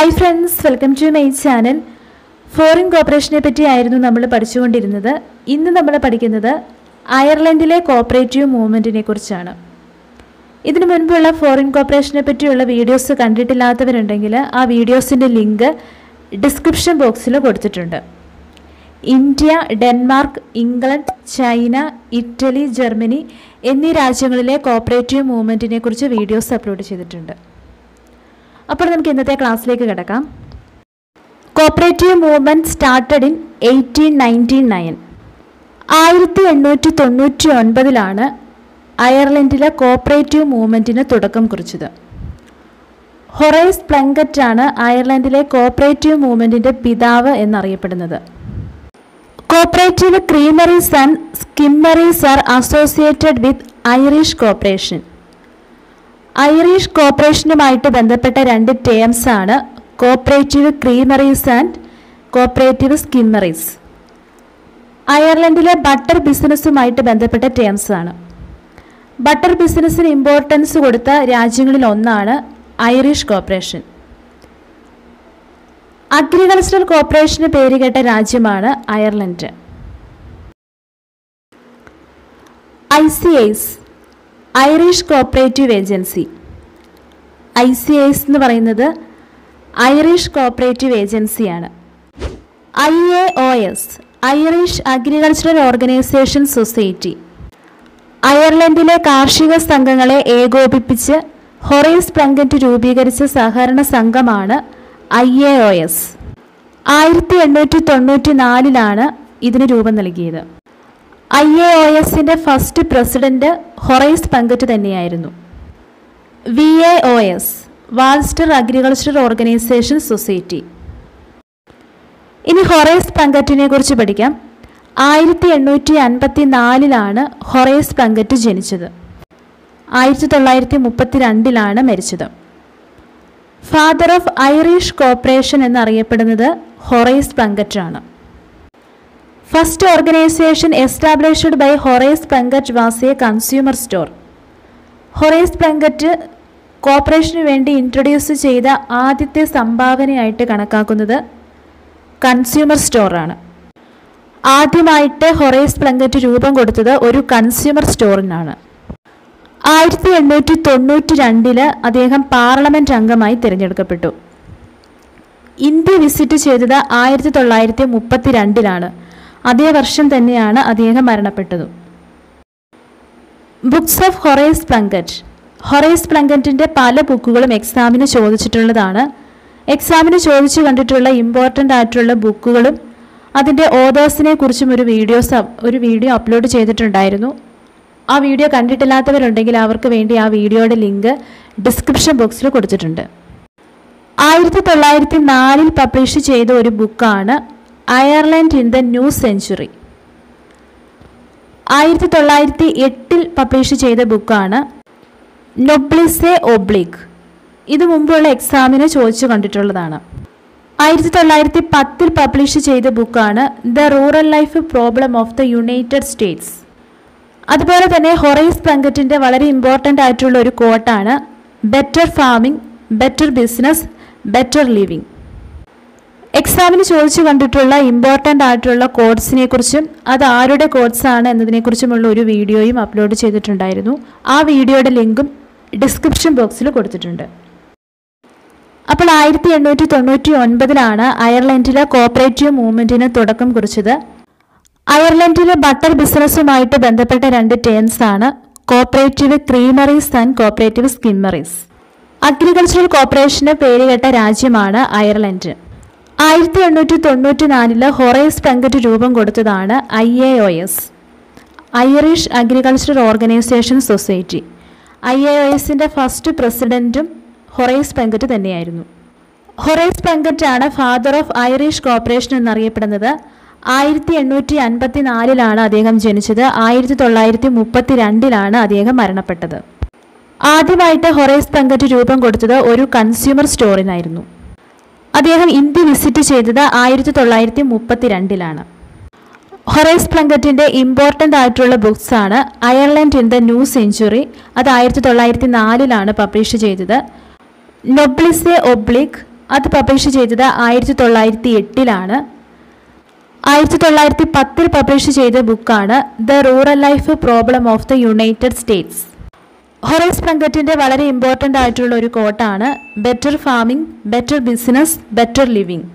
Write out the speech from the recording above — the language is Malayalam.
hi friends welcome to my channel foreign കോപ്പറേഷനെ പറ്റിയായിരുന്നു നമ്മൾ പഠിച്ചുകൊണ്ടിരുന്നത് ഇന്ന് നമ്മൾ പഠിക്കുന്നത് അയർലൻഡിലെ കോപ്പറേറ്റീവ് മൂവ്മെൻറ്റിനെ കുറിച്ചാണ് ഇതിനു മുൻപുള്ള ഫോറിൻ കോപ്പറേഷനെ പറ്റിയുള്ള വീഡിയോസ് കണ്ടിട്ടില്ലാത്തവരുണ്ടെങ്കിൽ ആ വീഡിയോസിൻ്റെ ലിങ്ക് ഡിസ്ക്രിപ്ഷൻ ബോക്സിൽ കൊടുത്തിട്ടുണ്ട് India Denmark England China Italy Germany എന്നീ രാജ്യങ്ങളിലെ കോപ്പറേറ്റീവ് മൂവ്മെൻറ്റിനെ കുറിച്ച് വീഡിയോസ് അപ്ലോഡ് ചെയ്തിട്ടുണ്ട് അപ്പോൾ നമുക്ക് ഇന്നത്തെ ക്ലാസ്സിലേക്ക് കിടക്കാം cooperative movement started in eighteen ninety nine ആയിരത്തി എണ്ണൂറ്റി തൊണ്ണൂറ്റി ഒൻപതിലാണ് അയർലൻഡിലെ കോപ്പറേറ്റീവ് മൂവ്മെൻറ്റിന് തുടക്കം കുറിച്ചത് ഹൊറൈസ് പ്ലങ്കറ്റ് ആണ് അയർലൻഡിലെ കോപ്പറേറ്റീവ് മൂവ്മെൻറ്റിൻ്റെ പിതാവ് എന്നറിയപ്പെടുന്നത് cooperative creameries and skimmeries are associated with Irish cooperation Irish കോപ്പറേഷനുമായിട്ട് ബന്ധപ്പെട്ട രണ്ട് ടേംസ് ആണ് cooperative creameries and cooperative skimmeries അയർലൻഡിലെ ബട്ടർ ബിസിനസ്സുമായിട്ട് ബന്ധപ്പെട്ട ടേംസ് ആണ് ബട്ടർ ബിസിനസ്സിന് ഇമ്പോർട്ടൻസ് കൊടുത്ത രാജ്യങ്ങളിൽ ഒന്നാണ് ഐറിഷ് കോപ്പറേഷൻ അഗ്രികൾച്ചറൽ കോപ്പറേഷന് പേരുകേട്ട രാജ്യമാണ് അയർലൻഡ് ഐ സി ഐസ് Irish cooperative agency I C ഐസ് എന്ന് പറയുന്നത് ഐറിഷ് കോപ്പറേറ്റീവ് ഏജൻസിയാണ് I A O S Irish agricultural organisation society അയർലൻഡിലെ കാർഷിക സംഘങ്ങളെ ഏകോപിപ്പിച്ച് ഹൊറൈസ് പ്ലങ്കറ്റ് രൂപീകരിച്ച സഹകരണ സംഘമാണ് ഐ എ ഒ എസ് ആയിരത്തി എണ്ണൂറ്റി തൊണ്ണൂറ്റി നാലിലാണ് ഇതിന് രൂപം നൽകിയത് ഐ എ ഒ എസിൻ്റെ ഫസ്റ്റ് പ്രസിഡന്റ് ഹൊറൈസ് പങ്കറ്റ് തന്നെയായിരുന്നു V A O S Ulster agricultural organisation society ഇനി ഹൊറൈസ് പ്ലങ്കറ്റിനെ കുറിച്ച് പഠിക്കാം ആയിരത്തി എണ്ണൂറ്റി അൻപത്തി നാലിലാണ് ഹൊറൈസ് പ്ലങ്കറ്റ് ജനിച്ചത് ആയിരത്തി തൊള്ളായിരത്തി മുപ്പത്തി രണ്ടിലാണ് മരിച്ചത് ഫാദർ ഓഫ് ഐറിഷ് കോപ്പറേഷൻ എന്നറിയപ്പെടുന്നത് ഹൊറൈസ് പ്ലങ്കറ്റ് ആണ് first organisation established by Horace Plunkett was a consumer store Horace Plunkett കോപ്പറേഷന് വേണ്ടി ഇൻട്രൊഡ്യൂസ് ചെയ്ത ആദ്യത്തെ സംഭാവനയായിട്ട് കണക്കാക്കുന്നത് കൺസ്യൂമർ സ്റ്റോറാണ് ആദ്യമായിട്ട് ഹൊറൈസ് പ്ലങ്കറ്റ് രൂപം കൊടുത്തത് ഒരു കൺസ്യൂമർ സ്റ്റോറിനാണ് ആയിരത്തി എണ്ണൂറ്റി തൊണ്ണൂറ്റി രണ്ടില് അദ്ദേഹം പാർലമെന്റ് അംഗമായി തിരഞ്ഞെടുക്കപ്പെട്ടു ഇന്ത്യ വിസിറ്റ് ചെയ്തത് ആയിരത്തി തൊള്ളായിരത്തി മുപ്പത്തി രണ്ടിലാണ് അതേ വർഷം തന്നെയാണ് അദ്ദേഹം മരണപ്പെട്ടത് books of Horace Plunkett Horace പ്ലങ്കറ്റിൻ്റെ പല ബുക്കുകളും എക്സാമിന് ചോദിച്ചിട്ടുള്ളതാണ് എക്സാമിന് ചോദിച്ചു കണ്ടിട്ടുള്ള ഇമ്പോർട്ടൻ്റ് ആയിട്ടുള്ള ബുക്കുകളും അതിൻ്റെ ഓതേഴ്സിനെ കുറിച്ചും ഒരു വീഡിയോസ് ഒരു വീഡിയോ അപ്ലോഡ് ചെയ്തിട്ടുണ്ടായിരുന്നു ആ വീഡിയോ കണ്ടിട്ടില്ലാത്തവരുണ്ടെങ്കിൽ അവർക്ക് വേണ്ടി ആ വീഡിയോയുടെ ലിങ്ക് ഡിസ്ക്രിപ്ഷൻ ബോക്സിൽ കൊടുത്തിട്ടുണ്ട് ആയിരത്തി തൊള്ളായിരത്തി നാലിൽ പബ്ലിഷ് ചെയ്ത ഒരു ബുക്കാണ് Ireland in the new century ആയിരത്തി തൊള്ളായിരത്തി എട്ടിൽ പബ്ലിഷ് ചെയ്ത ബുക്കാണ് നൊബ്ലിസെ ഒബ്ലിക് ഇത് മുമ്പുള്ള എക്സാമിന് ചോദിച്ചു കണ്ടിട്ടുള്ളതാണ് ആയിരത്തി തൊള്ളായിരത്തി പത്തിൽ പബ്ലിഷ് ചെയ്ത ബുക്കാണ് the rural life problem of the United States അതുപോലെ തന്നെ ഹൊറൈസ് പ്ലങ്കറ്റിൻ്റെ വളരെ ഇമ്പോർട്ടൻ്റ് ആയിട്ടുള്ള ഒരു കോട്ടാണ് better farming better business better living എക്സാമിന് ചോദിച്ചു കണ്ടിട്ടുള്ള ഇമ്പോർട്ടൻ്റ് ആയിട്ടുള്ള കോഡ്സിനെ കുറിച്ചും അത് ആരുടെ കോഡ്സ് ആണ് എന്നതിനെക്കുറിച്ചുമുള്ള ഒരു വീഡിയോയും അപ്ലോഡ് ചെയ്തിട്ടുണ്ടായിരുന്നു ആ വീഡിയോയുടെ ലിങ്കും ഡിസ്ക്രിപ്ഷൻ ബോക്സിൽ കൊടുത്തിട്ടുണ്ട് അപ്പോൾ ആയിരത്തി എണ്ണൂറ്റി തൊണ്ണൂറ്റി ഒൻപതിലാണ് അയർലൻഡിലെ കോപ്പറേറ്റീവ് മൂവ്മെൻറ്റിന് തുടക്കം കുറിച്ചത് അയർലൻഡിലെ ബട്ടർ ബിസിനസ്സുമായിട്ട് ബന്ധപ്പെട്ട രണ്ട് ടേംസ് ആണ് cooperative creameries and cooperative skimmeries agricultural കോപ്പറേഷന് പേരുകേട്ട രാജ്യമാണ് അയർലൻഡ് ആയിരത്തി എണ്ണൂറ്റി തൊണ്ണൂറ്റി നാലില് ഹൊറൈസ് പങ്കറ്റ് രൂപം കൊടുത്തതാണ് I A O S Irish agricultural organisation society I A O എസിൻ്റെ ഫസ്റ്റ് പ്രസിഡൻറ്റും ഹൊറൈസ് പങ്കറ്റ് തന്നെയായിരുന്നു ഹൊറൈസ് പങ്കറ്റ് ആണ് ഫാദർ ഓഫ് ഐറിഷ് കോപ്പറേഷൻ എന്നറിയപ്പെടുന്നത് ആയിരത്തി എണ്ണൂറ്റി അൻപത്തി നാലിലാണ് അദ്ദേഹം ജനിച്ചത് ആയിരത്തി തൊള്ളായിരത്തി മുപ്പത്തി രണ്ടിലാണ് അദ്ദേഹം മരണപ്പെട്ടത് ആദ്യമായിട്ട് ഹൊറൈസ് പങ്കറ്റ് രൂപം കൊടുത്തത് ഒരു കൺസ്യൂമർ സ്റ്റോറിനായിരുന്നു അദ്ദേഹം ഇന്ത്യ വിസിറ്റ് ചെയ്തത് ആയിരത്തി തൊള്ളായിരത്തി മുപ്പത്തി രണ്ടിലാണ് ഹൊറൈസ് പ്ലങ്കറ്റിൻ്റെ ഇമ്പോർട്ടൻ്റ് ആയിട്ടുള്ള ബുക്സ് ആണ് Ireland in the new century അത് ആയിരത്തി തൊള്ളായിരത്തി നാലിലാണ് പബ്ലിഷ് ചെയ്തത് നൊബ്ലിസെ ഒബ്ലിക് അത് പബ്ലിഷ് ചെയ്തത് ആയിരത്തി തൊള്ളായിരത്തി എട്ടിലാണ് ആയിരത്തി തൊള്ളായിരത്തി പത്തിൽ പബ്ലിഷ് ചെയ്ത ബുക്കാണ് the rural life problem of the United States Horace പ്രങ്കറ്റിൻ്റെ വളരെ ഇമ്പോർട്ടൻ്റ് ആയിട്ടുള്ള ഒരു കോട്ടാണ് better farming better business better living